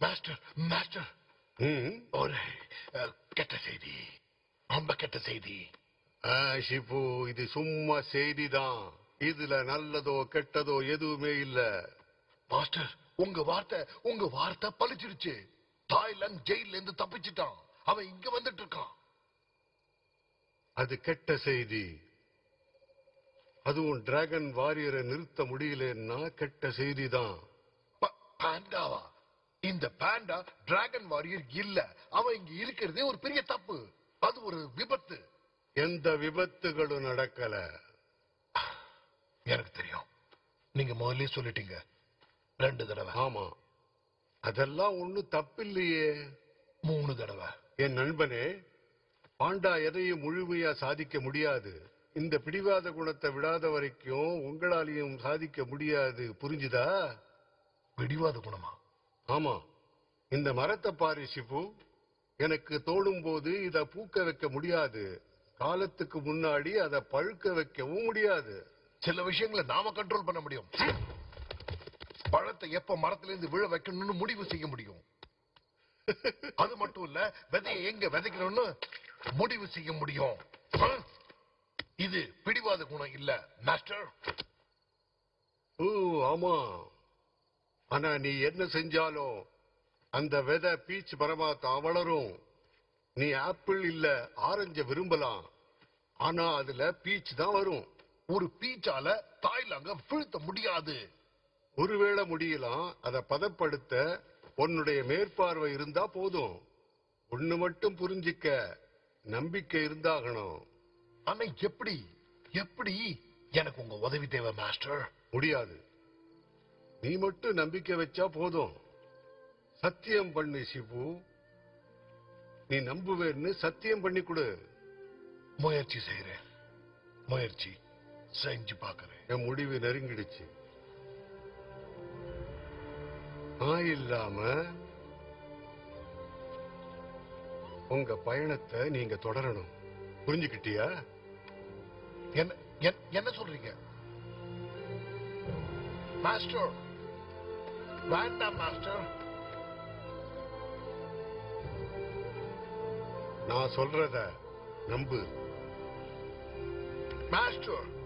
Master master ம் ஒரு அஹ், கெட்ட செய்தி ரொம்ப கெட்ட செய்தி ஆ, ஷிபு இது சும்மா செய்திதான் இதுல நல்லதோ கெட்டதோ எதுவுமே இல்ல மாஸ்டர் உங்க வார்த்தை உங்க வார்த்தை பழிச்சிருச்சு தாய்லாந்து ஜெயில இருந்து தப்பிச்சிட்டான் அவன் இங்க வந்துட்டு இருக்கான் அது கெட்ட செய்தி அதுவும் டிராகன் வாரியரை நிறுத்த முடியலன்னா கெட்ட செய்தி தான் ப- பாண்டாவா இந்த பாண்டா டிராகன் வாரியர் இல்ல அவன் இங்க இருக்கிறதே ஒரு பெரிய தப்பு அது ஒரு விபத்து எந்த விபத்துகளும் நடக்கல எனக்கு தெரியும் நீங்க முதல்ல சொல்லிட்டீங்க ரெண்டு தடவை ஆமா அதெல்லாம் ஒண்ணும் தப்பில்லையே மூணு தடவை என் நண்பனே பாண்டா எதையும் முழுமையா சாதிக்க முடியாது இந்த பிடிவாத குணத்தை விடாத வரைக்கும் உங்களாலையும் சாதிக்க முடியாது புரிஞ்சுதா பிடிவாத குணமா ஆமா இந்த மரத்தை பாரு சிபு எனக்கு தோணும் போது இத பூக்க வைக்க முடியாது காலத்துக்கு முன்னாடி அதை பழுக்க வைக்கவும் முடியாது சில விஷயங்களை நாம கண்ட்ரோல் பண்ண முடியும் பழத்தை எப்ப மரத்துல இருந்து விழ வைக்கணும்னு முடிவு செய்ய முடியும் அது மட்டும் இல்ல விதையை எங்க விதைக்கணும்னு முடிவு செய்ய முடியும் ஆ? இது பிடிவாத குணம் இல்ல மாஸ்டர் ஓ ஆமா ஆனா நீ என்ன செஞ்சாலும் அந்த விதை பீச் பரமாத்தா வளரும் நீ ஆப்பிள் இல்ல ஆரஞ்ச விரும்பலாம் ஆனா அதுல பீச் தான் வரும் ஒரு பீச்சால தாய்லாங்க வீழ்த்த முடியாது ஒருவேளை முடியலாம் அதை பதப்படுத்த உன்னுடைய மேற்பார்வை இருந்தா போதும் ஒண்ணு மட்டும் புரிஞ்சிக்க நம்பிக்கை இருந்தாகணும் ஆனா எப்படி எப்படி எனக்கு உங்க உதவி தேவை மாஸ்டர் முடியாது நீ மட்டும் நம்பிக்கை வச்சா போதும் சத்தியம் பண்ணு சிபு நீ நம்புவேன்னு சத்தியம் பண்ணி கொடு முயற்சி செய்யறேன் முயற்சி செஞ்சு பாக்குறேன் என் முடிவு நெருங்கிடுச்சு நான் இல்லாம உங்க பயணத்தை நீங்க தொடரணும் புரிஞ்சுக்கிட்டியா என்ன என்ன- என்ன சொல்றீங்க மாஸ்டர் வேண்டாம் மாஸ்டர் நான் சொல்றத நம்பு மாஸ்டர்